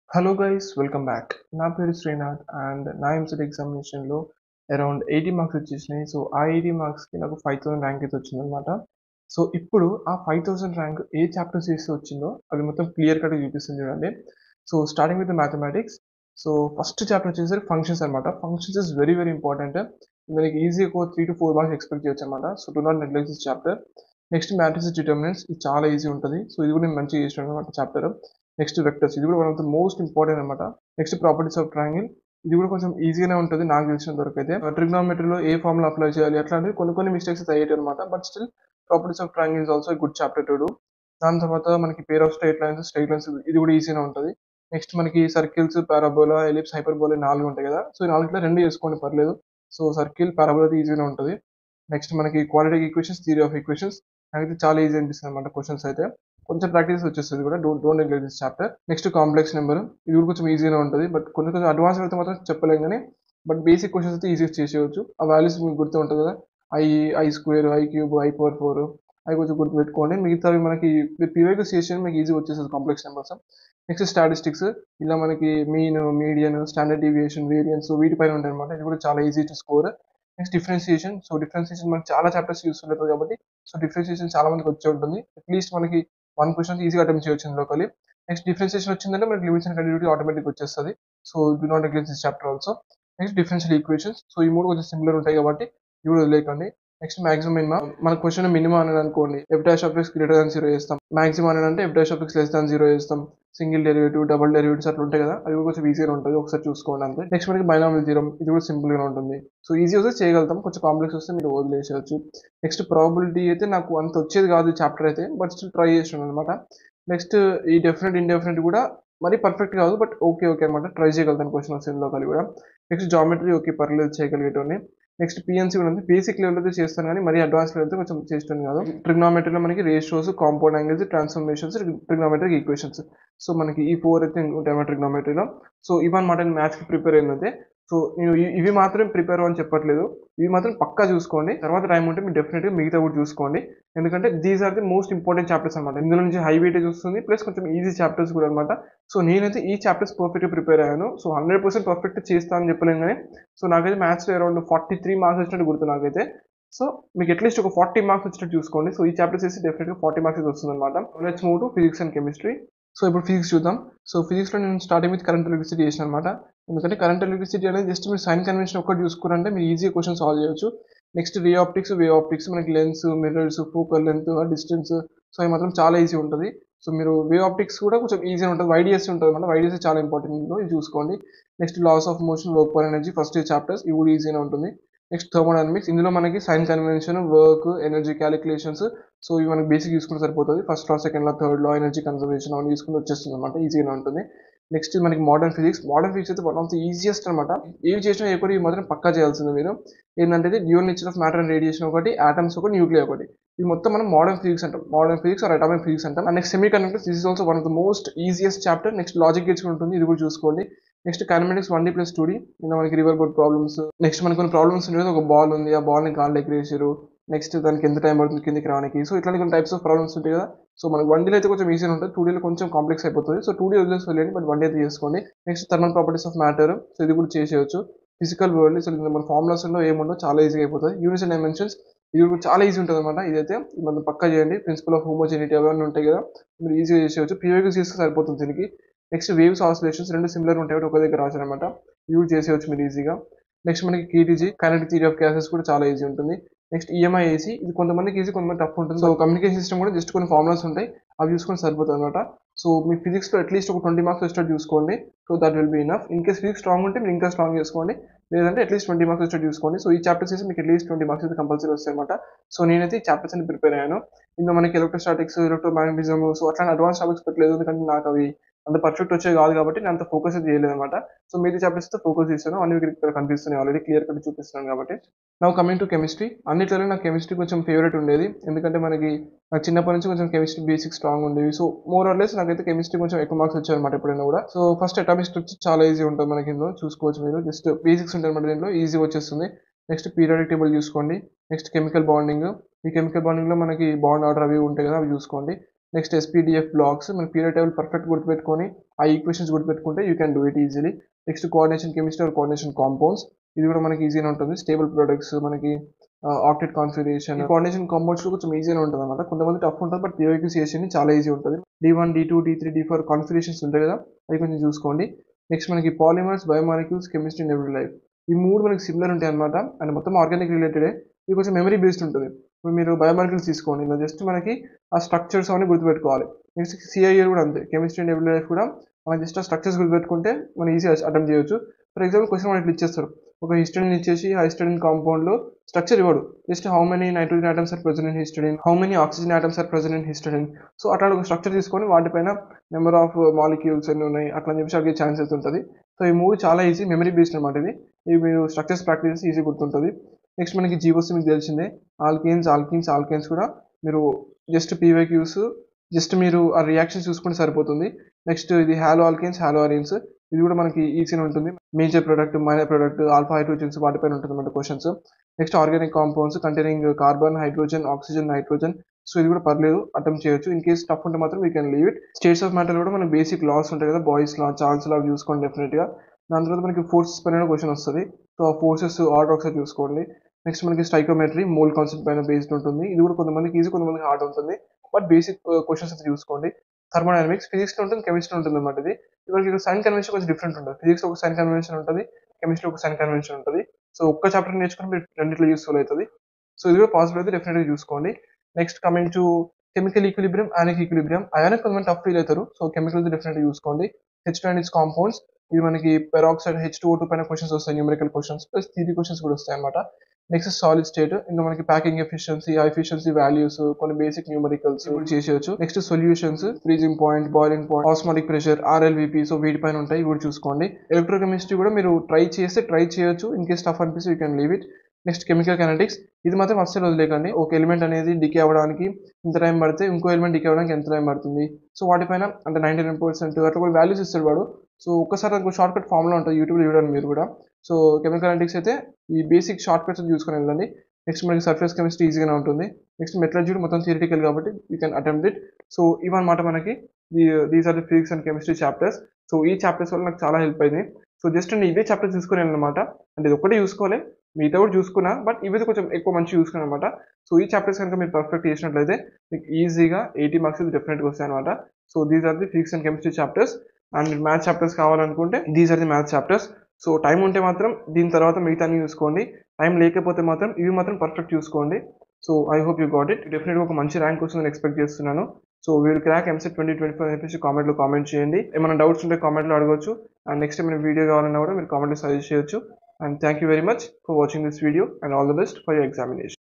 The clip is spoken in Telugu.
హలో గైస్ వెల్కమ్ బ్యాక్ నా పేరు శ్రీనాథ్ అండ్ నా ఎంసెట్ ఎగ్జామినేషన్లో అరౌండ్ ఎయిటీ మార్క్స్ వచ్చేసినాయి సో ఆ ఎయిటీ మార్క్స్కి నాకు ఫైవ్ థౌసండ్ ర్యాంక్ అయితే వచ్చిందనమాట సో ఇప్పుడు ఆ ఫైవ్ థౌసండ్ ర్యాంక్ ఏ చాప్టర్స్ చేస్తే వచ్చిందో అవి మొత్తం క్లియర్ కట్గా చూపిస్తుంది చూడండి so starting with mathematics so first chapter వచ్చేసరికి ఫంక్షన్స్ అనమాట functions is very very important మనకి ఈజీగా ఒక three to four marks expect చేయొచ్చు అనమాట so do not neglect this chapter next matrix determinants ఇది చాలా ఈజీ ఉంటుంది సో ఇది కూడా నేను మంచిగా చేసాను అనమాట చాప్టర్ నెక్స్ట్ వెక్టర్స్ ఇది కూడా one of the most important అనమాట నెక్స్ట్ ప్రాపర్టీస్ ఆఫ్ ట్రయాంగిల్ ఇది కూడా కొంచెం ఈజీగానే ఉంటుంది నాకు తెలిసినంత వరకు అయితే ట్రిగ్నామెట్రీలో ఏ ఫార్ములా అప్లై చేయాలి అట్లాంటివి కొన్ని కొన్ని మిస్టేక్స్ అయ్యేటి అనమాట but still properties of triangle is also good chapter to do దాని తర్వాత మనకి pair of straight lines straight lines ఇది కూడా ఈజీగా ఉంటుంది నెక్స్ట్ మనకి సర్కిల్స్ పారాబోలా ఎలిప్స్ హైపర్బోలా నాలుగు ఉంటాయి కదా సో ఈ నాలుగులో రెండు చేసుకోండి పర్లేదు సో సర్కిల్ పారాబోలా ఈజీగా ఉంటుంది నెక్స్ట్ మనకి quality equations theory of equations నాకైతే చాలా ఈజీ అనిపిస్తుంది అనమాట క్వశ్చన్స్ అయితే కొంచెం ప్రాక్టీస్ వచ్చేస్తుంది కూడా don't don't neglect this chapter next complex number ఇది కూడా కొంచెం ఈజీగానే ఉంటుంది బట్ కొన్ని కొంచెం అడ్వాన్స్ అయితే మాత్రం చెప్పలేం కానీ బట్ బేసిక్ క్వశ్చన్స్ అయితే ఈజీగా చేసేయచ్చు ఆ వాల్యూస్ మీకు గుర్తు ఉంటుంది కదా i i square i cube i power four అవి కొంచెం గుర్తు పెట్టుకోండి మిగతావి మనకి పీవైకి చేసి మీకు ఈజీ వచ్చేస్తుంది కాంప్లెక్స్ నెంబర్స్ నెక్స్ట్ స్టాటిస్టిక్స్ ఇలా మనకి mean median standard deviation variance వీటిపైన ఉంటాయి అనమాట ఇది కూడా చాలా easy to score next differentiation so differentiation మనకి చాలా చాప్టర్స్ యూస్ ఉంటుంది కాబట్టి సో డిఫరెన్సియేషన్ చాలా మందికి వచ్చి ఉంటుంది అట్లీస్ట్ మనకి వన్ క్వశ్చన్ ఈజీగా అటెంప్ట్ చేయొచ్చు ఇందులోకి నెక్స్ట్ డిఫరెన్సియేషన్ వచ్చిందంటే మనకి లిమిట్స్ అండ్ కంటిన్యూటీ ఆటోమేటిక్ వచ్చేస్తుంది so do not neglect this chapter also next differential equations so ఈ మూడు కొంచెం సిమిలర్ ఉంటాయి కాబట్టి ఇవి కూడా వదిలేకండి నెక్స్ట్ మాక్సిమం మినిమా మన క్వశ్చన్ మినిమం అని అనుకోండి f dash of x greater than zero చేస్తాం మాక్సిమం అని అంటే f dash of x less than zero చేస్తాం సింగిల్ డెరివేటివ్ డబుల్ డెరివేటివ్స్ అట్లా ఉంటాయి కదా అవి కూడా కొంచెం ఈజీగా ఉంటుంది ఒకసారి చూసుకోండి అంతే నెక్స్ట్ మనకి బైనామిల్ థీరం ఇది కూడా సింపుల్ గా ఉంటుంది సో ఈజీ వస్తే చేయగలుగుతాం కొంచెం కాంప్లెక్స్ వస్తే మీరు వదిలేసేయచ్చు నెక్స్ట్ ప్రాబిలిటీ అయితే నాకు అంత వచ్చేది కాదు చాప్టర్ అయితే బట్ స్టిల్ ట్రై చేసాను అనమాట నెక్స్ట్ ఈ డెఫినెట్ ఇండెఫినెట్ కూడా మరీ పర్ఫెక్ట్ కాదు బట్ ఓకే ఓకే అనమాట ట్రై చేయగలుగుతాను క్వశ్చన్ వస్తుంది కలిగి కూడా నెక్స్ట్ జామెట్రీ ఓకే పర్లేదు చేయగలిగేటోని నెక్స్ట్ పిఎన్సీ కూడా ఉంది బేసిక్ లెవెల్ అయితే చేస్తాను కానీ మరీ అడ్వాన్స్ లెవెల్ అయితే కొంచెం చేస్తాను కాదు ట్రిగ్నామెట్రీలో మనకి ratios compound angles transformations trigonometric equations so మనకి ఈ ఫోర్ అయితే ఉంటాయి ట్రిగ్నామెట్రీలో సో ఇవన్నమాట నేను మ్యాథ్స్కి ప్రిపేర్ అయినదే సో నేను ఇవి మాత్రం ప్రిపేర్ అని చెప్పట్లేదు ఇవి మాత్రం పక్కా చూసుకోండి తర్వాత టైం ఉంటే మీరు డెఫినెట్గా మిగతా కూడా చూసుకోండి ఎందుకంటే these are the most important chapters అనమాట ఇందులో నుంచి హై వెయిటేజ్ వస్తుంది ప్లస్ కొంచెం ఈజీ చాప్టర్స్ కూడా అనమాట సో నేనైతే ఈ చాప్టర్స్ పర్ఫెక్ట్గా ప్రిపేర్ అయ్యాను సో హండ్రెడ్ పర్సెంట్ పర్ఫెక్ట్ చేస్తాను అని చెప్పలేను కానీ సో నాకైతే మ్యాథ్స్లో అరౌండ్ ఫార్టీ త్రీ మార్క్స్ వచ్చినట్టు గుర్తు నాకైతే సో మీకు అట్లీస్ట్ ఒక ఫార్టీ మార్క్స్ వచ్చినట్టు చూసుకోండి సో ఈ చాప్టర్స్ చేసి డెఫినెట్గా ఫార్టీ మార్క్స్ అయితే వస్తుంది అనమాట let's move to physics and chemistry so ఇప్పుడు ఫిజిక్స్ చూద్దాం సో ఫిజిక్స్లో నేను స్టార్టింగ్ విత్ కరెంట్ ఎలక్ట్రిసిటీ చేసిన అనమాట ఎందుకంటే కరెంట్ ఎలక్ట్రిసిటీ అనేది జస్ట్ మీరు సైన్ కన్వెన్షన్ ఒకటి చూసుకున్నారంటే మీరు ఈజీ క్వశ్చన్ సాల్వ్ చేయొచ్చు next ray optics wave optics మనకి lens mirrors focal length distance so అవి మాత్రం చాలా ఈజీ ఉంటుంది సో మీరు వే ఆప్టిక్స్ కూడా కొంచెం ఈజీ ఉంటుంది వైడిఎస్ ఉంటుంది అనమాట వైడిఎస్ చాలా ఇంపార్టెంట్ ఇందులో ఇది చూసుకోండి next laws of motion work power energy first chapters ఇవి కూడా ఈజీగా ఉంటుంది నెక్స్ట్ థర్మోడైనమిక్స్ ఇందులో మనకి sign convention work energy calculations so ఇవి మనకి బేసిక్ తీసుకుంటే సరిపోతుంది first law second law third law energy conservation అవన్నీ తీసుకుంటే వచ్చేస్తుంది అనమాట ఈజీగా ఉంటుంది నెక్స్ట్ మనకి మోడర్న్ ఫిజిక్స్ మోడర్న్ ఫిజిక్స్ అయితే వన్ ఆఫ్ ది ఈజియెస్ట్ అనమాట ఏవి చేసినా ఏ ఇవి మాత్రం పక్కా చేయాల్సింది మీరు ఏంటంటే dual nature of matter and radiation ఒకటి ఆటమ్స్ ఒకటి న్యూక్లియర్ ఒకటి ఇది మొత్తం మనం మోడర్న్ ఫిజిక్స్ అంటాం modern physics or atomic physics అంటాం and next semiconductors this is also one of the most easiest chapter next logic gates ఉంటుంది ఇది కూడా చూసుకోండి నెక్స్ట్ kinematics one D plus two D ఇలా మనకి రివర్ బోర్డ్ ప్రాబ్లమ్స్ నెక్స్ట్ మనకి కొన్ని ప్రాబ్లమ్స్ ఉండేది ఒక బాల్ ఉంది ఆ బాల్ని గాల్లో ఎగిరేసారు నెక్స్ట్ దానికి ఎంత టైం పడుతుంది కిందికి రావడానికి సో ఇట్లాంటి కొన్ని టైప్స్ ఆఫ్ ప్రాబ్లమ్స్ ఉంటాయి కదా సో మనకి వన్ డీలో అయితే కొంచెం ఈజీ ఉంటుంది టూ డీలో కొంచెం కాంప్లెక్స్ అయిపోతుంది సో టూ డీ వదిలేసి వెళ్ళండి బట్ వన్ డే అయితే చేసుకోండి next thermal properties of matter so ఇది కూడా చేసేయచ్చు ఫిజికల్ వరల్డ్ సో మన ఫార్ములాస్లో ఏముండో చాలా ఈజీగా అయిపోతుంది యూనిట్స్ అండ్ డైమెన్షన్స్ ఇది కూడా చాలా ఈజీ ఉంటుంది అనమాట ఇదైతే మనం పక్కా చేయండి ప్రిన్సిపల్ ఆఫ్ హోమోజెనిటీ అవన్నీ ఉంటాయి కదా మీరు ఈజీగా చేసేయచ్చు పీవైకి చేస్తే సరిపోతుంది దీనికి నెక్స్ట్ వేవ్స్ ఆసిలేషన్స్ రెండు సిమిలర్ ఉంటాయి ఒక దగ్గర రాశారనమాట యూజ్ చేసేయచ్చు మీరు ఈజీగా నెక్స్ట్ మనకి KTG kinetic theory of gases కూడా చాలా ఈజీ ఉంటుంది నెక్స్ట్ ఈఎంఐ ఏసీ ఇది కొంతమందికి ఈజీ కొంతమంది టఫ్ ఉంటుంది సో కమ్యూనికేషన్ సిస్టమ్ కూడా జస్ట్ కొన్ని ఫార్ములాస్ ఉంటాయి అవి చూసుకొని సరిపోతుంది అనమాట సో మీ ఫిజిక్స్లో అట్లీస్ట్ ఒక ట్వంటీ మార్క్స్ వచ్చేటట్టు చూసుకోండి so that will be enough in case physics strong ఉంటే మీరు ఇంకా స్ట్రాంగ్ చేసుకోండి లేదంటే అట్లీస్ట్ ట్వంటీ మార్క్స్ వచ్చేటట్టు చూసుకోండి సో ఈ చాప్టర్స్ చేసి మీకు అట్లీస్ట్ ట్వంటీ మార్క్స్ అయితే కంపల్సరీ వస్తాయి అనమాట సో నేనైతే ఈ చాప్టర్స్ అని ప్రిపేర్ అయ్యాను ఇందులో మనకి ఎలక్ట్రోస్టాటిక్స్ ఎలక్ట్రోమాగ్నటిజం సో అట్లాంటి అడ్వాన్స్ టాపిక్స్ పెట్టలేదు ఎందుకంటే నాకు అవి అంత పర్ఫెక్ట్ వచ్చే కాదు కాబట్టి నేను అంత ఫోకస్ అయితే చేయలేదు అనమాట సో మీది చాప్టర్స్ అయితే ఫోకస్ చేస్తాను అన్ని ఇక్కడ కనిపిస్తున్నాయి ఆల్రెడీ క్లియర్ కట్ చూపిస్తున్నాను కాబట్టి నా కమింగ్ టు కెమిస్ట్రీ అన్నిట్లలో నాకు కెమిస్ట్రీ కొంచెం ఫేవరెట్ ఉండేది ఎందుకంటే మనకి నాకు చిన్నప్పటి నుంచి కొంచెం కెమిస్ట్రీ బేసిక్ స్ట్రాంగ్ ఉండేవి సో మోర్ ఆర్ లెస్ నాకైతే కెమిస్ట్రీ కొంచెం ఎక్కువ మార్క్స్ వచ్చాయన్నమాట ఎప్పుడైనా కూడా సో ఫస్ట్ అటామిక్ స్ట్రక్చర్ చాలా ఈజీ ఉంటుంది మనకి ఇందులో చూసుకోవచ్చు మీరు జస్ట్ బేసిక్స్ ఉంటాయి అనమాట దీంట్లో ఈజీ వచ్చేస్తుంది నెక్స్ట్ పీరియాడిక్ టేబుల్ చూసుకోండి నెక్స్ట్ కెమికల్ బాండింగ్ ఈ కెమికల్ బాండింగ్లో మనకి బాండ్ ఆర్డర్ అవి ఉంటాయి కదా అవి చూసుకోండి నెక్స్ట్ ఎస్పీడిఎఫ్ బ్లాక్స్ మన పీరియడ్ టేబుల్ పర్ఫెక్ట్ గుర్తుపెట్టుకొని ఆ ఈక్వేషన్స్ గుర్తుపెట్టుకుంటే you can do it easily next coordination chemistry or coordination compounds ఇది కూడా మనకి ఈజీగా ఉంటుంది స్టేబుల్ ప్రొడక్ట్స్ మనకి ఆక్టెడ్ కాన్ఫిగరేషన్ కోఆర్డినేషన్ కాంపౌండ్స్ కూడా కొంచెం ఈజీగా ఉంటుంది అనమాట కొంతమంది టఫ్ ఉంటుంది బట్ పిఓకి చేసి చాలా ఈజీ ఉంటుంది d one d two d three d four configurations ఉంటాయి కదా అవి కొంచెం చూసుకోండి నెక్స్ట్ మనకి polymers biomolecules chemistry in every life ఈ మూడు మనకి సిమిలర్ ఉంటాయి అనమాట అండ్ మొత్తం ఆర్గానిక్ రిలేటెడే ఇది కొంచెం మెమరీ బేస్డ్ ఉంటుంది ఇప్పుడు మీరు బయోమాలిక్యూల్స్ తీసుకోండి ఇలా జస్ట్ మనకి ఆ స్ట్రక్చర్స్ అవన్నీ గుర్తుపెట్టుకోవాలి నెక్స్ట్ సిఐఆర్ కూడా అంతే కెమిస్ట్రీ అండ్ ఎవ్రీ లైఫ్ కూడా మనం జస్ట్ ఆ స్ట్రక్చర్స్ గుర్తుపెట్టుకుంటే మనం ఈజీ అటెంప్ట్ చేయొచ్చు ఫర్ ఎగ్జాంపుల్ క్వశ్చన్ మనకి ఇచ్చేస్తారు ఒక హిస్టడిన్ ఇచ్చేసి ఆ హిస్టడిన్ కాంపౌండ్లో స్ట్రక్చర్ ఇవ్వడు just how many nitrogen atoms are present in histidine how many oxygen atoms are present in histidine so అట్లా ఒక స్ట్రక్చర్ తీసుకొని వాటిపైన నెంబర్ ఆఫ్ మాలిక్యూల్స్ ఎన్ని ఉన్నాయి అట్లా అని చెప్పి అడిగే ఛాన్సెస్ ఉంటుంది సో ఈ మూడు చాలా ఈజీ మెమరీ బేస్డ్ అనమాట ఇది ఇవి మీరు స్ట్రక్చర్స్ ప్రాక్టీస్ ఈజీ గుర్తుంటుంది నెక్స్ట్ మనకి జీవోస్ మీకు తెలిసిందే ఆల్కేన్స్ ఆల్కిన్స్ ఆల్కేన్స్ కూడా మీరు జస్ట్ పీవైక్యూస్ జస్ట్ మీరు ఆ రియాక్షన్ చూసుకుంటే సరిపోతుంది నెక్స్ట్ ఇది హాలో ఆల్కేన్స్ హాలో ఆరియన్స్ ఇది కూడా మనకి ఈజీగా ఉంటుంది major product minor product alpha hydrogens వాటిపైన ఉంటుంది అన్నమాట questions next organic compounds containing carbon hydrogen oxygen nitrogen so ఇది కూడా పర్లేదు అటెంప్ట్ చేయొచ్చు ఇన్ కేస్ టఫ్ ఉంటే మాత్రం we can leave it states of matter కూడా మన బేసిక్ లాస్ ఉంటాయి కదా బాయ్స్ లా ఛాన్స్ లా చూసుకోండి డెఫినెట్గా దాని తర్వాత మనకి ఫోర్సెస్ పైన క్వశ్చన్ వస్తుంది సో ఆ ఫోర్సెస్ ఆర్డర్ ఒకసారి చూసుకోండి నెక్స్ట్ మనకి స్టైకోమెట్రీ మోల్ కాన్సెప్ట్ పైన బేస్డ్ ఉంటుంది ఇది కూడా కొంతమందికి ఈజీ కొంతమందికి హార్డ్ ఉంటుంది బట్ బేసిక్ క్వశ్చన్స్ అయితే చూసుకోండి థర్మోడైనమిక్స్ ఫిజిక్స్ ఉంటుంది కెమిస్ట్రీ ఉంటుంది అనమాట ఇది ఇవాళ సైన్ కన్వెన్షన్ కొంచెం డిఫరెంట్ ఉంటుంది ఫిజిక్స్ ఒక సైన్ కన్వెన్షన్ ఉంటుంది కెమిస్ట్రీ ఒక సైన్ కన్వెన్షన్ ఉంటుంది సో ఒక్క చాప్టర్ నేర్చుకుని మీరు రెండిట్లో యూస్ఫుల్ అవుతుంది సో ఇది కూడా పాసిబుల్ అయితే డెఫినెట్గా చూసుకోండి next coming to chemical equilibrium ionic equilibrium ionic కొంతమంది టఫ్ ఫీల్ అవుతారు సో కెమికల్స్ డెఫినెట్గా చూసుకోండి హెచ్ అండ్ ఇట్స్ కాంపౌండ్స్ ఇది మనకి పెరాక్సైడ్ హెచ్ టూ టూ పైన క్వశ్చన్స్ వస్తాయి numerical questions plus theory questions కూడా వస్తాయి అనమాట నెక్స్ట్ సాలిడ్ స్టేట్ ఇంకా మనకి ప్యాకింగ్ ఎఫిషియన్సీ ఆ ఎఫిషియన్సీ వాల్యూస్ కొన్ని బేసిక్ న్యూమరికల్స్ చేసేయచ్చు next solutions freezing point boiling point osmotic pressure RLVP so వీటిపైన ఉంటాయి ఇవి కూడా చూసుకోండి ఎలక్ట్రోకెమిస్ట్రీ కూడా మీరు ట్రై చేస్తే ట్రై చేయొచ్చు ఇన్ కేస్ టఫ్ అనిపిస్తే you can leave it next chemical kinetics ఇది మాత్రం అస్సలు వదిలేకండి ఒక ఎలిమెంట్ అనేది డికే అవ్వడానికి ఇంత టైం పడితే ఇంకో ఎలిమెంట్ డికే అవ్వడానికి ఎంత టైం పడుతుంది సో వాటిపైన అంటే నైంటీ నైన్ పర్సెంట్ అట్లా కూడా వాల్యూస్ ఇస్తాడు వాడు సో ఒక్కసారి నాకు షార్ట్ కట్ ఫామ్లో ఉంటుంది యూట్యూబ్లో చూడండి మీరు కూడా సో కెమికల్ కైనటిక్స్ అయితే ఈ బేసిక్ షార్ట్ కట్స్ చూసుకొని వెళ్ళండి నెక్స్ట్ మనకి సర్ఫేస్ కెమిస్ట్రీ ఈజీగానే ఉంటుంది నెక్స్ట్ మెట్రాలజీ కూడా మొత్తం థియరిటికల్ కాబట్టి you can attempt it so ఇవన్నమాట మనకి these are the physics and chemistry chapters so ఈ చాప్టర్స్ వల్ల నాకు చాలా హెల్ప్ అయింది సో జస్ట్ నేను ఇవే చాప్టర్స్ తీసుకుని అనమాట అంటే ఇది ఒకటే చూసుకోవాలి మిగతా కూడా చూసుకున్నా బట్ ఇవి కొంచెం ఎక్కువ మంచి చూసుకున్నాను అనమాట సో ఈ చాప్టర్స్ కనుక మీరు పర్ఫెక్ట్ చేసినట్లయితే మీకు ఈజీగా ఎయిటీ మార్క్స్ డెఫినెట్గా వస్తాయి అనమాట so these are the physics and chemistry chapters and maths chapters కావాలనుకుంటే these are the maths chapters so time ఉంటే మాత్రం దీని తర్వాత మిగతా చూసుకోండి టైం లేకపోతే మాత్రం ఇవి మాత్రం పర్ఫెక్ట్ చూసుకోండి so I hope you got it డెఫినెట్గా ఒక మంచి ర్యాంక్ వస్తుందని ఎక్స్పెక్ట్ చేస్తున్నాను సో వీళ్ళు crack EAMCET twenty twenty five చెప్పేసి కామెంట్లో కామెంట్ చేయండి ఏమైనా డౌట్స్ ఉంటే కామెంట్లో అడగవచ్చు అండ్ నెక్స్ట్ ఏమైనా వీడియో కావాలన్నా కూడా మీరు కామెంట్లో సజెస్ట్ చేయొచ్చు and thank you very much for watching this video and all the best for your examination